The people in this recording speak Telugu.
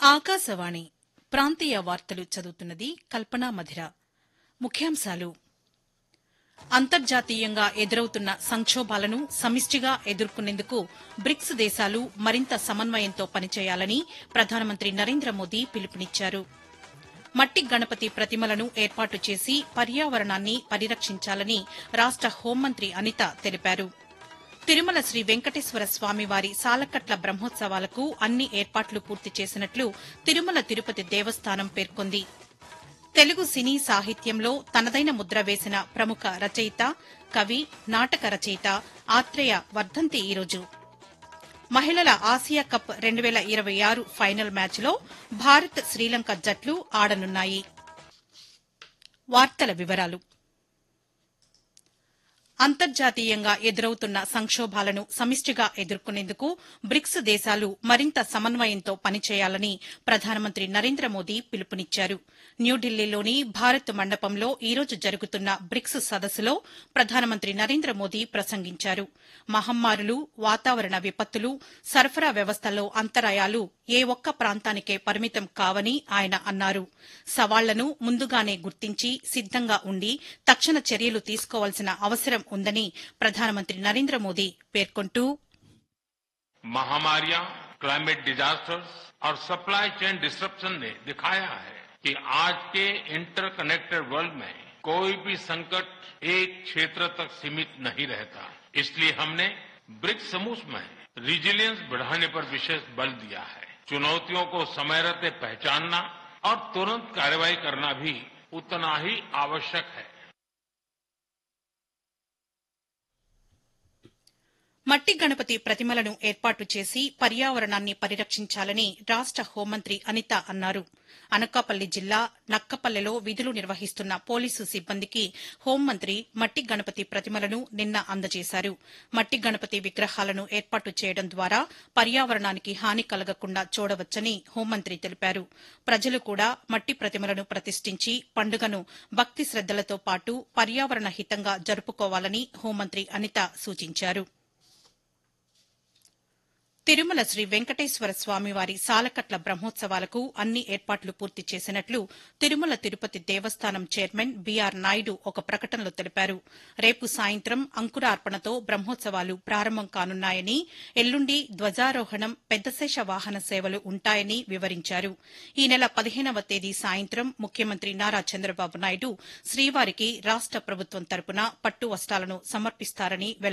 ఆకాశవాణి ప్రాంతీయ వార్తలు చదువుతున్నది కల్పనా మధిర ముఖ్యాంశాలు అంతర్జాతీయంగా ఎదురవుతున్న సంక్షోభాలను సమిష్టిగా ఎదుర్కొనేందుకు బ్రిక్స్ దేశాలు మరింత సమన్వయంతో పనిచేయాలని ప్రధానమంత్రి నరేంద్ర మోదీ పిలుపునిచ్చారు మట్టి గణపతి ప్రతిమలను ఏర్పాటు చేసి పర్యావరణాన్ని పరిరక్షించాలని రాష్ట హోంమంత్రి అనిత తెలిపారు తిరుమల శ్రీ వెంకటేశ్వర స్వామివారి సాలకట్ల బ్రహ్మోత్సవాలకు అన్ని ఏర్పాట్లు పూర్తి చేసినట్లు తిరుమల తిరుపతి దేవస్థానం పేర్కొంది తెలుగు సినీ సాహిత్యంలో తనదైన ముద్ర వేసిన ప్రముఖ రచయిత కవి నాటక రచయిత ఆత్రేయ వర్ధంతి ఈరోజు మహిళల ఆసియా కప్ రెండు వేల ఇరవై ఆరు ఫైనల్ మ్యాచ్లో భారత్ శ్రీలంక జట్లు ఆడనున్నాయి వార్తల వివరాలు అంతర్జాతీయంగా ఎదురవుతున్న సంక్షోభాలను సమిష్టిగా ఎదుర్కొనేందుకు బ్రిక్స్ దేశాలు మరింత సమన్వయంతో పనిచేయాలని ప్రధానమంత్రి నరేంద్ర మోదీ పిలుపునిచ్చారు న్యూఢిల్లీలోని భారత్ మండపంలో ఈరోజు జరుగుతున్న బ్రిక్స్ సదస్సులో ప్రధానమంత్రి నరేంద్ర మోదీ ప్రసంగించారు మహమ్మారులు వాతావరణ విపత్తులు సరఫరా వ్యవస్థలో అంతరాయాలు ఏ ఒక్క ప్రాంతానికే పరిమితం కావని ఆయన అన్నారు సవాళ్లను ముందుగానే గుర్తించి సిద్దంగా ఉండి తక్షణ చర్యలు తీసుకోవాల్సిన అవసరం ఉందని ప్రధానమంత్రి నరేంద్ర మోదీ పేర్కొంటూ महामारियां क्लाइमेट डिजास्टर्स और सप्लाई चेन डिस्ट्रप्शन ने दिखाया है कि आज के इंटरकनेक्टेड वर्ल्ड में कोई भी संकट एक क्षेत्र तक सीमित नहीं रहता इसलिए हमने ब्रिक्स समूह में रिजिलियंस बढ़ाने पर विशेष बल दिया है चुनौतियों को समय रहते पहचानना और तुरंत कार्रवाई करना भी उतना ही आवश्यक है మట్టి గణపతి ప్రతిమలను ఏర్పాటు చేసి పర్యావరణాన్ని పరిరక్షించాలని రాష్ట హోంమంత్రి అనిత అన్నారు అనకాపల్లి జిల్లా నక్కపల్లెలో విధులు నిర్వహిస్తున్న పోలీసు సిబ్బందికి హోంమంత్రి మట్టి గణపతి ప్రతిమలను నిన్న అందజేశారు మట్టి గణపతి విగ్రహాలను ఏర్పాటు చేయడం ద్వారా పర్యావరణానికి హాని కలగకుండా చూడవచ్చని హోంమంత్రి తెలిపారు ప్రజలు కూడా మట్టి ప్రతిమలను ప్రతిష్ఠించి పండుగను భక్తి శ్రద్దలతో పాటు పర్యావరణ హితంగా జరుపుకోవాలని హోంమంత్రి అనిత సూచించారు తిరుమల శ్రీ వెంకటేశ్వర స్వామివారి సాలకట్ల బ్రహ్మోత్సవాలకు అన్ని ఏర్పాట్లు పూర్తి చేసినట్లు తిరుమల తిరుపతి దేవస్థానం చైర్మన్ బీఆర్ నాయుడు ఒక ప్రకటనలో తెలిపారు రేపు సాయంత్రం అంకురార్పణతో బ్రహ్మోత్సవాలు ప్రారంభం కానున్నాయని ఎల్లుండి ధ్వజారోహణం పెద్దశేష వాహన సేవలు ఉంటాయని వివరించారు ఈ నెల పదిహేనవ తేదీ సాయంత్రం ముఖ్యమంత్రి నారా చంద్రబాబు నాయుడు శ్రీవారికి రాష్ట ప్రభుత్వం తరపున పట్టు వస్త్రాలను సమర్పిస్తారని